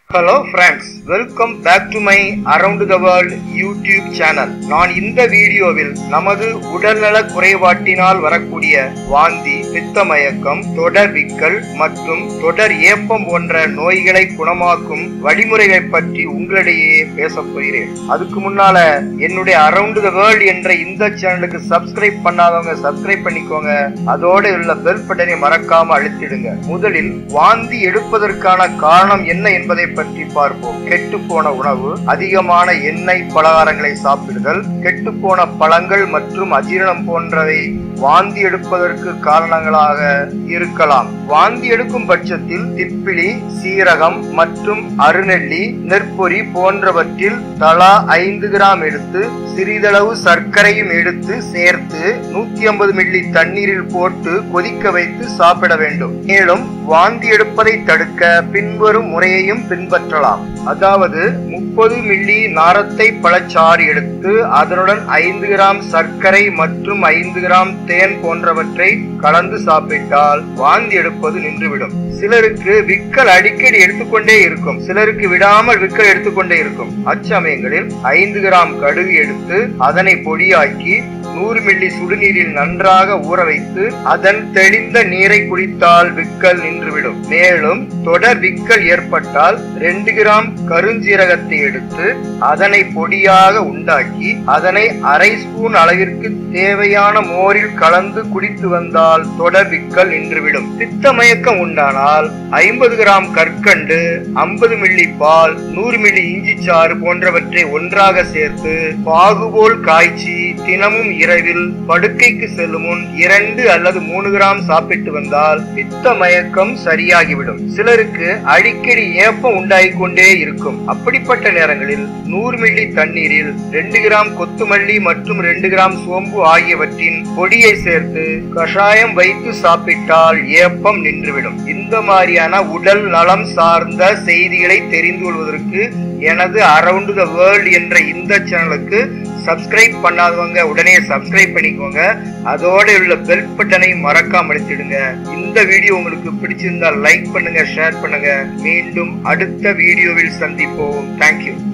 hello friends welcome back to my around the world YouTube channel நான் இந்த வீடியோவில் நமது உடல்நல குறைபாட்டினால் வரக்கூடிய வாந்தி பித்தமயக்கம் தொடர் விக்கல் மற்றும் தொடர் ஏப்பம் போன்ற நோய்களை குணமாக்கும் வழிமுறைகளை பற்றி உங்களிடையே பேசப் போகிறேன் அதுக்கு முன்னால என்னுடைய அரவுண்ட் த வேர்ல்ட் என்ற இந்த சேனலுக்கு சப்ஸ்கிரைப் பண்ணாதவங்க சப்ஸ்கிரைப் பண்ணிக்கோங்க அதோட உள்ள பெல் பட்டனை மறக்காம அழுத்திடுங்க முதலில் வாந்தி எடுப்பதற்கான காரணம் என்ன என்பதை பற்றி பார்ப்போம் கெட்டுப்போன உணவு அதிகமான எண்ணெய் பலகாரங்களை சாப்பிடுதல் கெட்டுப்போன பழங்கள் மற்றும் அஜீரணம் போன்றவை வாந்தி எடுப்பதற்கு காரணங்களாக இருக்கலாம் வாந்தி எடுக்கும் பட்சத்தில் திப்பிலி சீரகம் மற்றும் அருநெல்லி நெற்பொரி போன்றவற்றில் தலா ஐந்து கிராம் எடுத்து சிறிதளவு சர்க்கரையும் எடுத்து சேர்த்து நூத்தி ஐம்பது மில்லி தண்ணீரில் போட்டு கொதிக்க வைத்து சாப்பிட வேண்டும் மேலும் வாந்தி எடுப்பதை தடுக்க பின்வரும் முறையையும் பின்பற்றலாம் அதாவது முப்பது மில்லி நாரத்தை பழச்சாறு எடுத்து அதனுடன் ஐந்து கிராம் சர்க்கரை மற்றும் ஐந்து கிராம் தேன் போன்றவற்றை கலந்து சாப்பிட்டால் வாந்தி எடுப்பது நின்றுவிடும் சிலருக்கு விக்கல் அடிக்கடி எடுத்துக்கொண்டே இருக்கும் சிலருக்கு விடாமல் விக்கல் எடுத்துக்கொண்டே இருக்கும் அச்சமயங்களில் ஐந்து கிராம் கடுகு எடுத்து அதனை பொடியாக்கி நூறு மில்லி சுடுநீரில் நன்றாக ஊற வைத்து அதன் தெளிந்த நீரை குடித்தால் விக்கல் நின்றுவிடும் மேலும் தொடர் விக்கல் ஏற்பட்டால் ரெண்டு கிராம் கருஞ்சீரகத்தை எடுத்து அதனை பொடியாக உண்டாக்கி அதனை அரை ஸ்பூன் அளவிற்கு தேவையான மோரில் கலந்து குடித்து வந்தால் தொடர் விக்கல் நின்றுவிடும் பித்த மயக்கம் உண்டானால் ஐம்பது கிராம் கற்கண்டு ஐம்பது மில்லி பால் நூறு மில்லி இஞ்சி சாறு போன்றவற்றை ஒன்றாக சேர்த்து பாகுபோல் காய்ச்சி தினமும் இரவில் படுக்கைக்கு செல்லும் முன் இரண்டு அல்லது மூணு கிராம் சாப்பிட்டு வந்தால் பித்த மயக்கம் சரியாகிவிடும் சிலருக்கு அடிக்கடி ஏப்பம் உண்டாகிக் கொண்டே இருக்கும் அப்படிப்பட்ட நேரங்களில் நூறு மில்லி தண்ணீரில் ரெண்டு கிராம் கொத்துமல்லி மற்றும் ரெண்டு கிராம் சோம்பு ஆகியவற்றின் பொடியை சேர்த்து கஷாயம் வைத்து சாப்பிட்டால் ஏப்பம் நின்றுவிடும் இந்த மாதிரியான உடல் நலம் சார்ந்த செய்திகளை தெரிந்து கொள்வதற்கு எனது அரவுண்ட் த வேர்ல்ட் என்ற இந்த சேனலுக்கு சப்ஸ்கிரைப் பண்ணாதவங்க உடனே சப்ஸ்கிரைப் பண்ணிக்கோங்க அதோட உள்ள பெல் பட்டனை மறக்காம அழுத்திடுங்க இந்த வீடியோ உங்களுக்கு பிடிச்சிருந்தா லைக் பண்ணுங்க ஷேர் பண்ணுங்க மீண்டும் அடுத்த வீடியோவில் சந்திப்போம் தேங்க்யூ